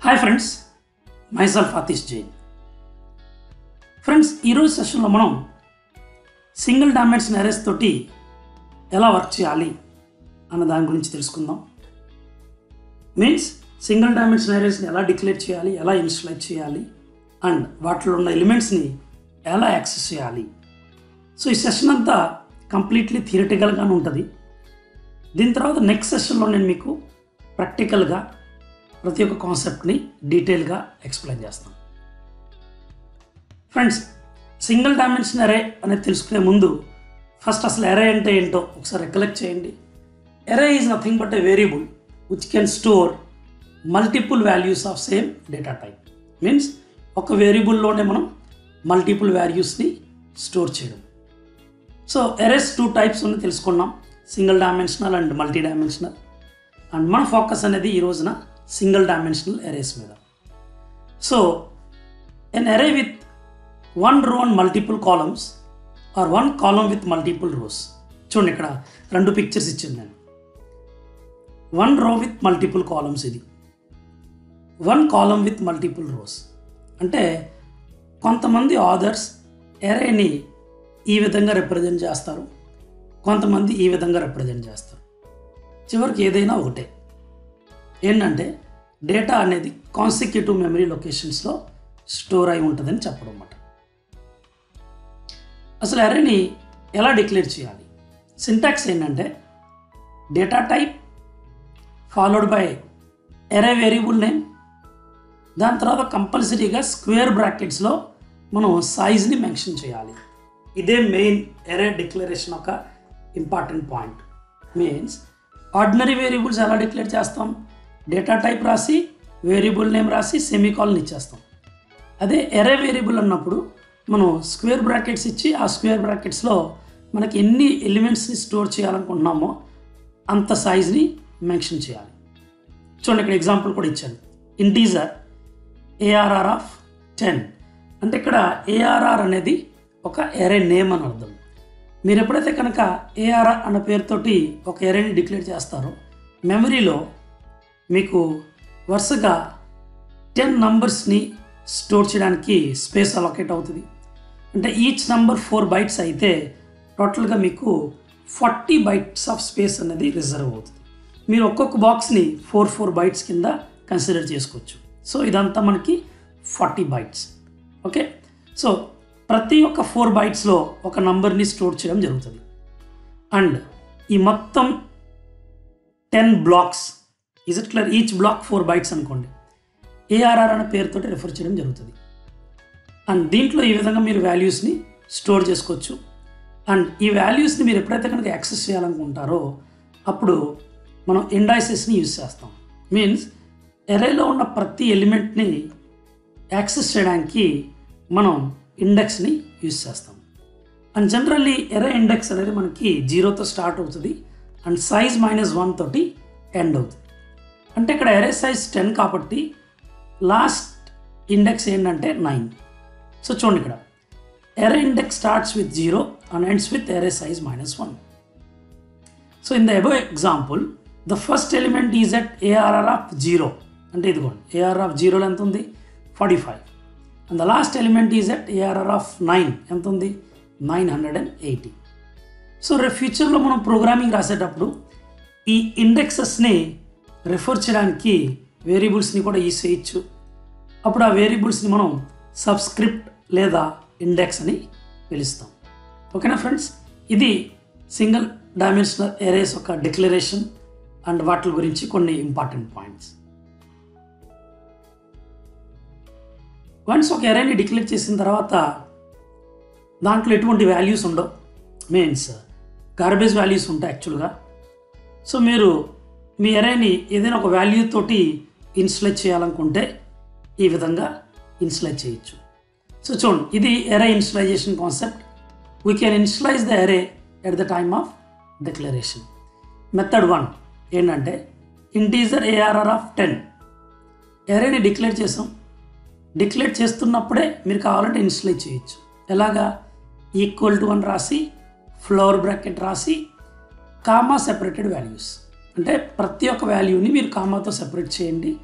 hi friends myself Atish Jain friends ఈరోజు సెషన్లో మనం సింగిల్ డామెట్స్ నెరెస్ తోటి ఎలా వర్క్ చేయాలి అన్న దాని గురించి తెలుసుకుందాం మీన్స్ సింగిల్ డామెట్స్ నెరెస్ని ఎలా డిక్లేర్ చేయాలి ఎలా ఇన్స్టలైజ్ చేయాలి అండ్ వాటిలో ఉన్న ఎలిమెంట్స్ని ఎలా యాక్సెస్ చేయాలి సో ఈ సెషన్ అంతా కంప్లీట్లీ థియరటికల్గానే ఉంటుంది దీని తర్వాత నెక్స్ట్ సెషన్లో నేను మీకు ప్రాక్టికల్గా ప్రతి ఒక్క కాన్సెప్ట్ని డీటెయిల్గా ఎక్స్ప్లెయిన్ చేస్తాను ఫ్రెండ్స్ సింగిల్ డైమెన్షన్ ఎరే అనేది తెలుసుకునే ముందు ఫస్ట్ అసలు ఎరే అంటే ఏంటో ఒకసారి రికలెక్ట్ చేయండి array is nothing but a variable which can store multiple values of same data type means ఒక వేరియబుల్లోనే మనం మల్టిపుల్ వాల్యూస్ని స్టోర్ చేయడం సో ఎరేస్ టూ టైప్స్ ఉన్నాయి తెలుసుకున్నాం single dimensional and multi dimensional and మన ఫోకస్ అనేది ఈ రోజున సింగిల్ డైమెన్షనల్ ఎరేస్ మీద so an array with one row and multiple columns or one column with multiple rows చూడండి ఇక్కడ రెండు పిక్చర్స్ ఇచ్చింది నేను one row with multiple columns ఇది one column with multiple rows అంటే కొంతమంది ఆథర్స్ ఎరేని ఈ విధంగా రిప్రజెంట్ చేస్తారు కొంతమంది ఈ విధంగా రిప్రజెంట్ చేస్తారు చివరికి ఏదైనా ఒకటే ఏంటంటే డేటా అనేది కాన్సిక్యూటివ్ మెమరీ లొకేషన్స్లో స్టోర్ అయి ఉంటుందని చెప్పడం అన్నమాట అసలు అరేని ఎలా డిక్లేర్ చేయాలి సింటాక్స్ ఏంటంటే data type followed by array variable name దాని తర్వాత కంపల్సరీగా స్క్వేర్ బ్రాకెట్స్లో మనం సైజ్ని మెన్షన్ చేయాలి ఇదే మెయిన్ ఎరే డిక్లరేషన్ ఒక important point means ordinary variables ఎలా డిక్లేర్ చేస్తాం డేటా టైప్ రాసి వేరియబుల్ నేమ్ రాసి సెమీకాల్ని ఇచ్చేస్తాం అదే ఎరే వేరియబుల్ అన్నప్పుడు మనం స్క్వేర్ బ్రాకెట్స్ ఇచ్చి ఆ స్క్వేర్ బ్రాకెట్స్లో మనకి ఎన్ని ఎలిమెంట్స్ని స్టోర్ చేయాలనుకుంటున్నామో అంత సైజ్ని మెన్షన్ చేయాలి చూడండి ఇక్కడ ఎగ్జాంపుల్ కూడా ఇచ్చాను ఇంటీజర్ ఏఆర్ఆర్ ఆఫ్ టెన్ అంటే ఇక్కడ ఏఆర్ఆర్ అనేది ఒక ఎరే నేమ్ అని అర్థం మీరు ఎప్పుడైతే కనుక ఏఆర్ఆర్ అన్న పేరుతోటి ఒక ఎరేని డిక్లేర్ చేస్తారో మెమరీలో మీకు వరుసగా టెన్ నంబర్స్ని స్టోర్ చేయడానికి స్పేస్ అలొకేట్ అవుతుంది అంటే ఈచ్ నంబర్ ఫోర్ బైట్స్ అయితే టోటల్గా మీకు ఫార్టీ బైట్స్ ఆఫ్ స్పేస్ అనేది రిజర్వ్ అవుతుంది మీరు ఒక్కొక్క బాక్స్ని ఫోర్ ఫోర్ బైట్స్ కింద కన్సిడర్ చేసుకోవచ్చు సో ఇదంతా మనకి ఫార్టీ బైట్స్ ఓకే సో ప్రతి ఒక్క ఫోర్ బైట్స్లో ఒక నంబర్ని స్టోర్ చేయడం జరుగుతుంది అండ్ ఈ మొత్తం ten blocks is it clear each block four bytes అనుకోండి ఏఆర్ఆర్ అనే పేరుతో రిఫర్ చేయడం జరుగుతుంది అండ్ దీంట్లో ఈ విధంగా మీరు వాల్యూస్ని స్టోర్ చేసుకోవచ్చు అండ్ ఈ వాల్యూస్ని మీరు ఎప్పుడైతే కనుక యాక్సెస్ చేయాలనుకుంటారో అప్పుడు మనం ఇండాయిసెస్ని యూజ్ చేస్తాం మీన్స్ ఎరేలో ఉన్న ప్రతి ఎలిమెంట్ని యాక్సెస్ చేయడానికి మనం ఇండెక్స్ని యూజ్ చేస్తాం అండ్ జనరల్లీ ఎరే ఇండెక్స్ అనేది మనకి జీరోతో స్టార్ట్ అవుతుంది అండ్ సైజ్ మైనస్ వన్ తోటి ఎండ్ అవుతుంది అంటే ఇక్కడ ఎరే సైజ్ టెన్ కాబట్టి లాస్ట్ ఇండెక్స్ ఏంటంటే నైన్ సో చూడండి ఇక్కడ array index starts with zero and ends with array size minus one so in the above example the first element is at ARR of zero అంటే ఇదిగోండి AR of జీరోలో ఎంత ఉంది forty five and the last element is at ARR of nine ఎంత ఉంది nine hundred and eighty so రేపు ఫ్యూచర్లో మనం ప్రోగ్రామింగ్ రాసేటప్పుడు ఈ ఇండెక్సెస్ని రెఫర్ చేయడానికి వేరియబుల్స్ని కూడా యూస్ చేయొచ్చు అప్పుడు ఆ వేరియబుల్స్ని మనం సబ్స్క్రిప్ట్ లేదా ఇండెక్స్ అని పిలుస్తాం ఓకేనా ఫ్రెండ్స్ ఇది సింగిల్ డైమెన్షనల్ ఎరేస్ ఒక డిక్లరేషన్ అండ్ వాటి గురించి కొన్ని ఇంపార్టెంట్ పాయింట్స్ వన్స్ ఒక ఎరేని డిక్లేర్ చేసిన తర్వాత దాంట్లో ఎటువంటి వాల్యూస్ ఉండవు మీన్స్ గార్బేజ్ వాల్యూస్ ఉంటాయి యాక్చువల్గా సో మీరు మీ ఎరేని ఏదైనా ఒక వాల్యూ తోటి ఇన్స్లైజ్ చేయాలనుకుంటే ఈ విధంగా ఇన్స్లైజ్ చేయొచ్చు సో చూడండి ఇది array initialization concept we can initialize the array at the time of declaration method one ఏంటంటే ఇంటీజర్ ఏఆర్ఆర్ ఆఫ్ టెన్ ఎరేని డిక్లేర్ చేసాం డిక్లేర్ చేస్తున్నప్పుడే మీరు కావాలంటే ఇన్స్టలైజ్ చేయొచ్చు ఎలాగా ఈక్వల్ టు వన్ రాసి ఫ్లోర్ బ్రాకెట్ రాసి కామా సెపరేటెడ్ వాల్యూస్ అంటే ప్రతి ఒక్క వాల్యూని మీరు కామాతో సెపరేట్ చేయండి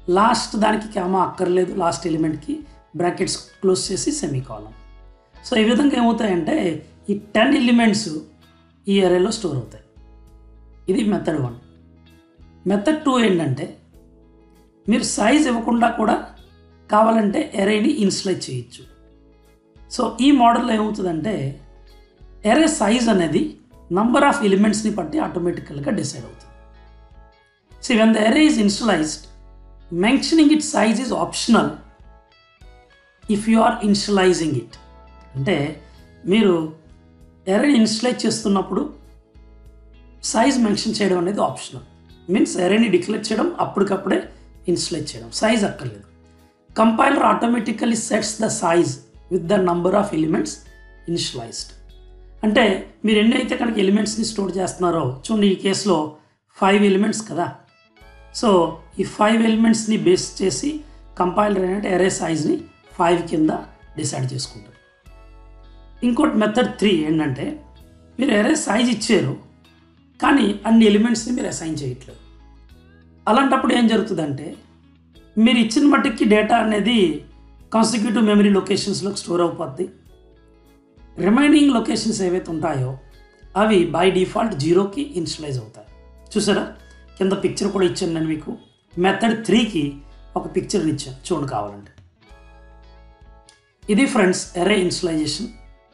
లాస్ట్ దానికి క్యామా అక్కర్లేదు లాస్ట్ ఎలిమెంట్కి బ్రాకెట్స్ క్లోజ్ చేసి సెమీ కాలం సో ఈ విధంగా ఏమవుతాయంటే ఈ టెన్ ఎలిమెంట్స్ ఈ అరేలో స్టోర్ అవుతాయి ఇది మెథడ్ వన్ మెథడ్ టూ ఏంటంటే మీరు సైజ్ ఇవ్వకుండా కూడా కావాలంటే ఎరేని ఇన్స్లైజ్ చేయొచ్చు సో ఈ మోడల్లో ఏమవుతుందంటే ఎరే సైజ్ అనేది నంబర్ ఆఫ్ ఎలిమెంట్స్ని బట్టి ఆటోమేటికల్గా డిసైడ్ అవుతుంది so when the array is initialized mentioning it size is optional if you are initializing it అంటే మీరు ఎరేని ఇన్స్టలైజ్ చేస్తున్నప్పుడు సైజ్ మెన్షన్ చేయడం అనేది ఆప్షనల్ మీన్స్ ఎరేని డిక్లేర్ చేయడం అప్పటికప్పుడే ఇన్స్టలైజ్ చేయడం సైజ్ అక్కర్లేదు compiler automatically sets the size with the number of elements initialized అంటే మీరు ఎన్ని అయితే కనుక ఎలిమెంట్స్ని స్టోర్ చేస్తున్నారో చూడండి ఈ కేసులో ఫైవ్ ఎలిమెంట్స్ కదా సో ఈ ఫైవ్ ఎలిమెంట్స్ని బేస్ చేసి కంపైలర్ ఏంటంటే ఎరే సైజ్ని ఫైవ్ కింద డిసైడ్ చేసుకుంటారు ఇంకోటి మెథడ్ త్రీ ఏంటంటే మీరు ఎరే సైజ్ ఇచ్చారు కానీ అన్ని ఎలిమెంట్స్ని మీరు అసైన్ చేయట్లేదు అలాంటప్పుడు ఏం జరుగుతుందంటే మీరు ఇచ్చిన మట్టుకి డేటా అనేది కాన్సిక్యూటివ్ మెమరీ లొకేషన్స్లోకి స్టోర్ అయిపోద్ది రిమైనింగ్ లొకేషన్స్ ఏవైతే ఉంటాయో అవి బై డిఫాల్ట్ జీరోకి ఇన్స్టలైజ్ అవుతాయి చూసారా కింద పిక్చర్ కూడా ఇచ్చాను నేను మీకు మెథడ్ త్రీకి ఒక పిక్చర్ని ఇచ్చాను చూడండి కావాలంటే ఇది ఫ్రెండ్స్ ఎరే ఇన్స్టలైజేషన్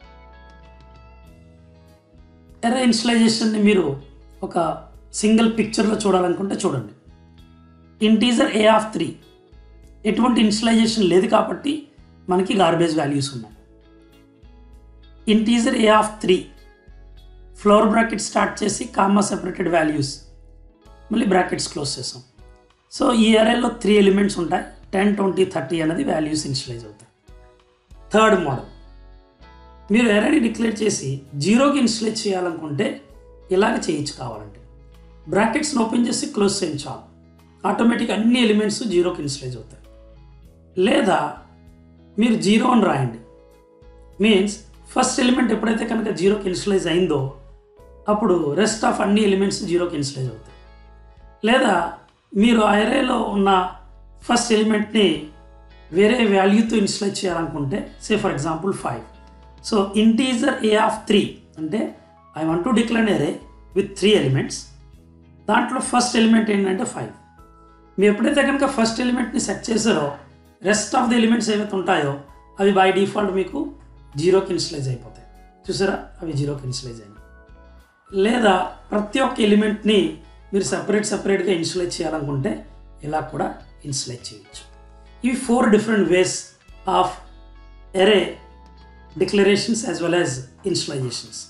ఎరే ఇన్స్టలైజేషన్ని మీరు ఒక సింగిల్ పిక్చర్లో చూడాలనుకుంటే చూడండి ఇంటీజర్ ఏ ఆఫ్ త్రీ ఎటువంటి ఇన్స్టలైజేషన్ లేదు కాబట్టి మనకి గార్బేజ్ వాల్యూస్ ఉన్నాయి integer A of three flower bracket start చేసి కామా సెపరేటెడ్ వాల్యూస్ మళ్ళీ బ్రాకెట్స్ క్లోజ్ చేసాం సో ఈ ఏరియాలో త్రీ ఎలిమెంట్స్ ఉంటాయి టెన్ ట్వంటీ థర్టీ అనేది వాల్యూస్ ఇన్స్టలైజ్ అవుతాయి థర్డ్ మోడల్ మీరు ఎరేని డిక్లేర్ చేసి జీరోకి ఇన్స్టలైజ్ చేయాలనుకుంటే ఇలాగ చేయొచ్చు కావాలంటే బ్రాకెట్స్ని ఓపెన్ చేసి క్లోజ్ చేయండి చాలు ఆటోమేటిక్ అన్ని ఎలిమెంట్స్ జీరోకి ఇన్స్టలైజ్ అవుతాయి లేదా మీరు జీరో అని రాయండి మీన్స్ ఫస్ట్ ఎలిమెంట్ ఎప్పుడైతే కనుక జీరోకి ఇన్స్టలైజ్ అయిందో అప్పుడు రెస్ట్ ఆఫ్ అన్ని ఎలిమెంట్స్ జీరోకి ఇన్స్టలైజ్ అవుతాయి లేదా మీరు ఆ ఎరేలో ఉన్న ఫస్ట్ ఎలిమెంట్ని వేరే వాల్యూతో ఇన్స్టలైజ్ చేయాలనుకుంటే say for example five so integer A of three అంటే I want to decline array with three elements దాంట్లో ఫస్ట్ ఎలిమెంట్ ఏంటంటే ఫైవ్ మీరు ఎప్పుడైతే కనుక ఫస్ట్ ఎలిమెంట్ని సెట్ చేసారో రెస్ట్ ఆఫ్ ది ఎలిమెంట్స్ ఏవైతే ఉంటాయో అవి బై డిఫాల్ట్ మీకు జీరోకి ఇన్స్టలైజ్ అయిపోతాయి చూసారా అవి జీరోకి ఇన్స్టలైజ్ అయినాయి లేదా ప్రతి ఒక్క ఎలిమెంట్ని మీరు సపరేట్ సపరేట్గా ఇన్స్టలైజ్ చేయాలనుకుంటే ఇలా కూడా ఇన్స్టలైజ్ చేయొచ్చు ఇవి four different ways of array declarations as well as initializations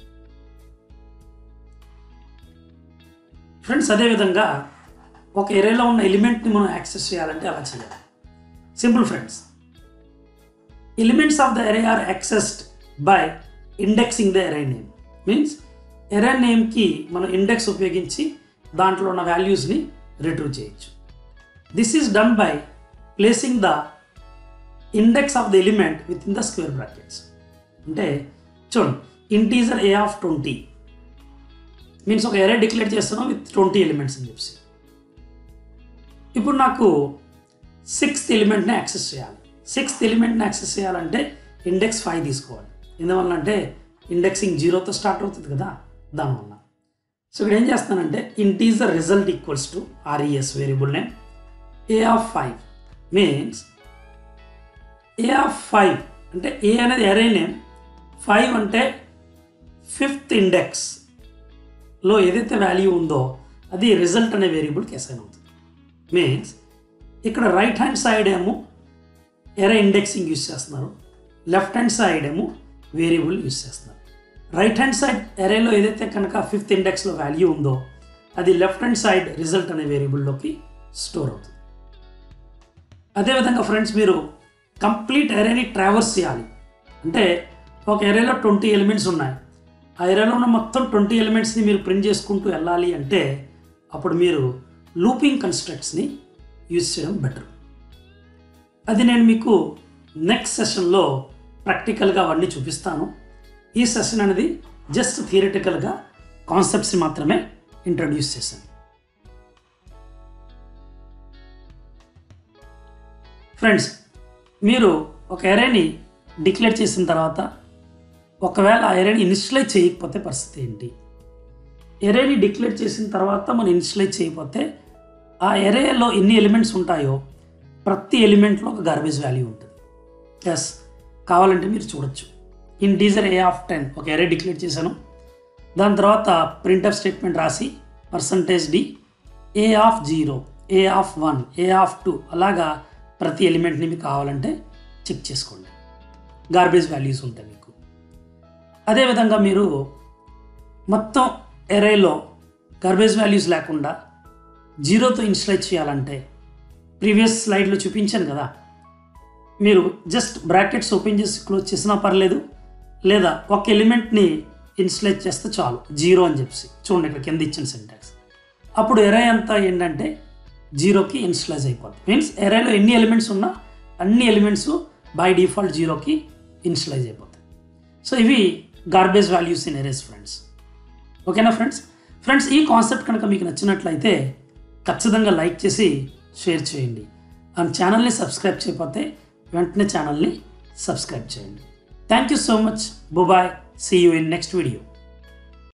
friends అదేవిధంగా ఒక ఎరేలో ఉన్న ఎలిమెంట్ని మనం యాక్సెస్ చేయాలంటే అలా చేయాలి simple friends elements of the array are accessed by indexing the array name means array నేమ్కి మనం ఇండెక్స్ ఉపయోగించి దాంట్లో ఉన్న వాల్యూస్ని రిట్రీవ్ చేయొచ్చు this is done by placing the index of the element within the square brackets అంటే చూడండి integer A of twenty means ఒక ఎరే డిక్లేర్ చేస్తున్నాం విత్ ట్వంటీ ఎలిమెంట్స్ అని చెప్పి ఇప్పుడు నాకు సిక్స్త్ ఎలిమెంట్ని యాక్సెస్ చేయాలి సిక్స్త్ ఎలిమెంట్ని యాక్సెస్ చేయాలంటే ఇండెక్స్ ఫైవ్ తీసుకోవాలి ఎందువల్ల అంటే ఇండెక్సింగ్ జీరోతో స్టార్ట్ అవుతుంది కదా దానివల్ల సో ఇక్కడ ఏం చేస్తానంటే integer result equals to RES variable name A of five means A of five అంటే ఏ అనేది ఎరే నేమ్ ఫైవ్ అంటే ఫిఫ్త్ ఇండెక్స్లో ఏదైతే వాల్యూ ఉందో అది రిజల్ట్ అనే వేరియబుల్కి అసైన్ అవుతుంది మీన్స్ ఇక్కడ రైట్ హ్యాండ్ సైడ్ ఏమో ఎరే ఇండెక్సింగ్ యూస్ చేస్తున్నారు లెఫ్ట్ హ్యాండ్ సైడ్ ఏమో వేరియబుల్ యూస్ చేస్తున్నారు రైట్ హ్యాండ్ సైడ్ ఎరేలో ఏదైతే కనుక ఫిఫ్త్ ఇండెక్స్లో వాల్యూ ఉందో అది లెఫ్ట్ హ్యాండ్ సైడ్ రిజల్ట్ అనే వేరియబుల్లోకి స్టోర్ అవుతుంది అదేవిధంగా ఫ్రెండ్స్ మీరు కంప్లీట్ ఎరేని ట్రావర్స్ చేయాలి అంటే ఒక ఎరేలో ట్వంటీ ఎలిమెంట్స్ ఉన్నాయి ఆ ఎరేలో ఉన్న మొత్తం ట్వంటీ ఎలిమెంట్స్ని మీరు ప్రింట్ చేసుకుంటూ వెళ్ళాలి అంటే అప్పుడు మీరు లూపింగ్ కన్స్ట్రక్ట్స్ని యూజ్ చేయడం బెటర్ అది నేను మీకు నెక్స్ట్ సెషన్లో ప్రాక్టికల్గా అవన్నీ చూపిస్తాను ఈ సెషన్ అనేది జస్ట్ థియరిటికల్గా కాన్సెప్ట్స్ని మాత్రమే ఇంట్రడ్యూస్ చేశాను ఫ్రెండ్స్ మీరు ఒక ఎరేని డిక్లేర్ చేసిన తర్వాత ఒకవేళ ఆ ఎరేని ఇనిషియలైజ్ చేయకపోతే పరిస్థితి ఏంటి ఎరేని డిక్లేర్ చేసిన తర్వాత మనం ఇనిషియలైజ్ చేయకపోతే ఆ ఎరేలో ఎన్ని ఎలిమెంట్స్ ఉంటాయో ప్రతి ఎలిమెంట్లో ఒక గార్బేజ్ వాల్యూ ఉంటుంది ఎస్ కావాలంటే మీరు చూడొచ్చు integer A of ten ఒక ఎరే డిక్లేర్ చేశాను దాని తర్వాత ప్రింట్అప్ స్టేట్మెంట్ రాసి percentage D A of zero A of one A of two అలాగా ప్రతి ఎలిమెంట్ని మీకు కావాలంటే చెక్ చేసుకోండి గార్బేజ్ వాల్యూస్ ఉంటాయి మీకు అదేవిధంగా మీరు మొత్తం ఎరేలో గార్బేజ్ వాల్యూస్ లేకుండా జీరోతో ఇన్స్టలైజ్ చేయాలంటే ప్రీవియస్ స్లైడ్లో చూపించాను కదా మీరు జస్ట్ బ్రాకెట్స్ ఓపెన్ చేసి క్లోజ్ చేసినా పర్లేదు లేదా ఒక ఎలిమెంట్ని ఇన్స్టలైజ్ చేస్తే చాలు జీరో అని చెప్పి చూడండి ఇక్కడ కింద ఇచ్చిన సింటాక్స్ అప్పుడు ఎరే అంతా ఏంటంటే జీరోకి ఇన్స్టలైజ్ అయిపోతుంది మీన్స్ ఎరేలో ఎన్ని ఎలిమెంట్స్ ఉన్నా అన్ని ఎలిమెంట్స్ బై డిఫాల్ట్ జీరోకి ఇన్స్టలైజ్ అయిపోతాయి సో ఇవి garbage values in arrays friends ఓకేనా ఫ్రెండ్స్ ఫ్రెండ్స్ ఈ కాన్సెప్ట్ కనుక మీకు నచ్చినట్లయితే ఖచ్చితంగా లైక్ చేసి షేర్ చేయండి అండ్ ఛానల్ని సబ్స్క్రైబ్ చేయకపోతే వెంటనే ఛానల్ని సబ్స్క్రైబ్ చేయండి thank you so much bye bye see you in next video